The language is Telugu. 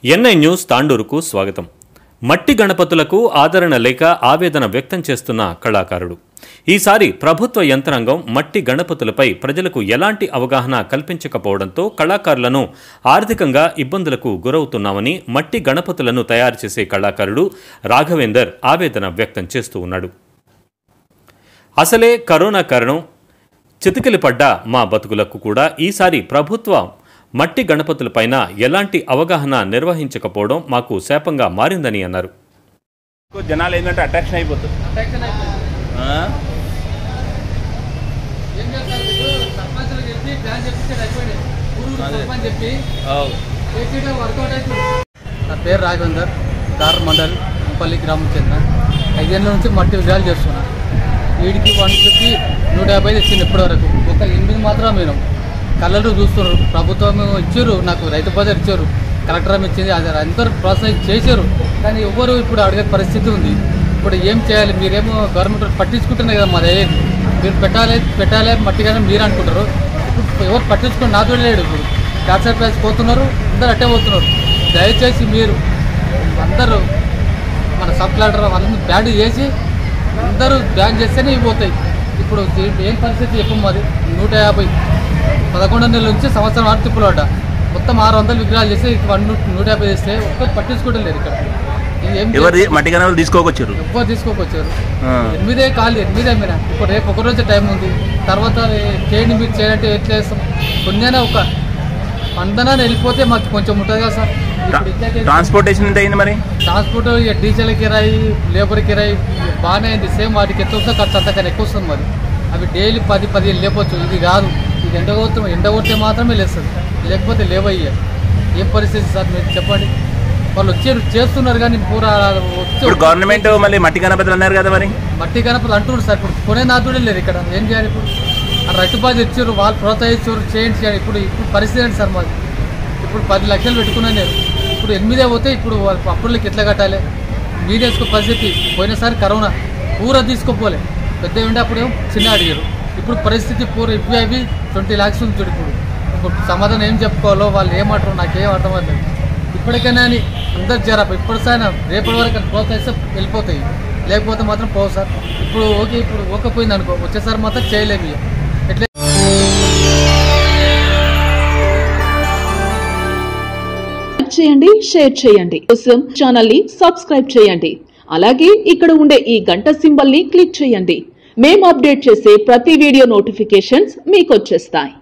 ఎన్ఐ న్యూస్ తాండూరుకు స్వాగతం మట్టి గణపతులకు ఆదరణ లేక ఆవేదన వ్యక్తం చేస్తున్న కళాకారుడు ఈసారి ప్రభుత్వ యంత్రాంగం మట్టి గణపతులపై ప్రజలకు ఎలాంటి అవగాహన కల్పించకపోవడంతో కళాకారులను ఆర్థికంగా ఇబ్బందులకు గురవుతున్నామని మట్టి గణపతులను తయారు చేసే కళాకారుడు రాఘవేందర్ ఆవేదన వ్యక్తం చేస్తూ ఉన్నాడు అసలే కరోనా కారణం చితికిలిపడ్డ మా బతుకులకు కూడా ఈసారి ప్రభుత్వం మట్టి గణపతులపైన ఎలాంటి అవగాహన నిర్వహించకపోవడం మాకు శాపంగా మారిందని అన్నారు ఎక్కువ జనాలు ఏంటంటే అట్రాక్షన్ అయిపోతుంది ఆ? ఏం చేస్తారు వీళ్ళు? సర్పంచులు చెప్పి ప్లాన్ చెప్పించాడు అయిపోయింది ఊరు సర్పంచ్ చెప్పి చేసేట వర్కౌట్ అవుతుంది నా పేరు రాఘవేందర్ దార్ మండల్ ముపల్లి గ్రామం చెందిన ఐదేళ్ళ నుంచి మట్టి విగ్రహాలు చేస్తున్నా వీడికి వన్కి నూట యాభై తెచ్చింది ఇప్పటివరకు ఒక ఎనిమిది మాత్రం మేము కళ్ళలు చూస్తున్నారు ప్రభుత్వం ఇచ్చారు నాకు రైతు బజార్ ఇచ్చారు కలెక్టర్ ఆమె ఇచ్చింది అది అందరూ ప్రోత్సహించి చేశారు కానీ ఎవ్వరు ఇప్పుడు అడిగే పరిస్థితి ఉంది ఇప్పుడు ఏం చేయాలి మీరేమో గవర్నమెంట్ పట్టించుకుంటున్నారు కదా మాది మీరు పెట్టాలి పెట్టాలి మట్టిగానే మీరు అనుకుంటారు ఇప్పుడు ఎవరు పట్టించుకొని నా తోడు లేడు ఇప్పుడు క్యాన్సర్ ప్రైస్ పోతున్నారు అందరు అట్టే పోతున్నారు దయచేసి మీరు అందరూ మన సబ్ కలెక్టర్ వాళ్ళని బ్యాన్ చేసి అందరూ బ్యాన్ చేస్తేనే ఇవి పోతాయి ఇప్పుడు దీంట్లో ఏం పరిస్థితి చెప్పు మాది నూట యాభై పదకొండు నెలల నుంచి సంవత్సరం ఆరు తిప్పులు పడ్డా మొత్తం ఆరు వందల విగ్రహాలు చేస్తే ఇక వన్ నూ- నూట యాభై చేస్తే ఒక్కటి పట్టించుకోవడం లేదు ఇక్కడ ఇది ఏం ఎవరి మట్టి గణాలు తీసుకోకొచ్చారు ఎవ్వరు తీసుకోకొచ్చారు ఆ. ఎనిమిదే కాదు ఎనిమిదే మీరు ఇప్పుడు రేపు ఒక రోజు టైం ఉంది తర్వాత చేయండి మీరు చేయాలంటే ఎట్లా చేస్తాం కొన్నైనా ఒక వందన వెళ్ళిపోతే మాకు కొంచెం ఉంటుంది కదా సార్ ఇప్పుడు ఇట్లయితే ట్రాన్స్పోర్టేషన్ ఎంత అయింది మరి ట్రాన్స్పోర్ట్ ఇక డీజిల్ కిరాయి లేబర్ కిరాయి బాగానే అయింది సేమ్ వాటికి ఎంత వస్తుందో ఖర్చు అంతకన్నా ఎక్కువ వస్తుంది మరి అవి డైలీ పది పదిహేను లేపొచ్చు ఇది కాదు ఇది ఎండ కొడుతు ఎండ కొడితే మాత్రమే లేస్తుంది లేకపోతే లేవయ్యా ఏం పరిస్థితి సార్ మీరు చెప్పండి వాళ్ళు వచ్చారు చేస్తున్నారు కానీ పూరా వచ్చి ఇప్పుడు గవర్నమెంట్ మళ్ళీ మట్టి గణపతులు అన్నారు కదా మరి మట్టి గణపతులు అంటున్నారు సార్ ఇప్పుడు కొనే నాదుడే లేరు ఇక్కడ ఏం చేయాలి ఇప్పుడు ఆ రైతుబాజు ఇచ్చారు వాళ్ళు ప్రోత్సహించారు చేయండి చేయండి ఇప్పుడు ఇప్పుడు పరిస్థితి ఏంటి సార్ మాది ఇప్పుడు పది లక్షలు పెట్టుకున్నాను నేను ఇప్పుడు ఎనిమిదే పోతే ఇప్పుడు వాళ్ళ అప్పులకి ఎట్లా కట్టాలి మీరేసుకో పరిస్థితి పోయినసారి కరోనా పూర తీసుకోపోలే పెద్ద ఉండే అప్పుడు చిన్న అడిగారు ఇప్పుడు పరిస్థితి పూర ఇవి అవి ట్వంటీ ల్యాక్స్ ఉంది చూడు ఇప్పుడు ఇప్పుడు సమాధానం ఏం చెప్పుకోవాలో వాళ్ళు ఏమంటారు నాకేం అర్థం అవుతుంది ఇప్పటికైనా అని అందరు జర ఇప్పటిసైనా రేపటి వరకు అని ప్రోత్సహిస్తే వెళ్ళిపోతాయి లేకపోతే మాత్రం పోవు సార్ ఇప్పుడు ఓకే ఇప్పుడు ఓకపోయింది అనుకో వచ్చేసారి మాత్రం చేయలేము ఇక. ఎట్లా లైక్ చేయండి షేర్ చేయండి కోసం ఛానల్ ని సబ్స్క్రైబ్ చేయండి అలాగే ఇక్కడ ఉండే ఈ గంట సింబల్ ని క్లిక్ చేయండి మేము అప్డేట్ చేసే ప్రతి వీడియో నోటిఫికేషన్స్ మీకు వచ్చేస్తాయి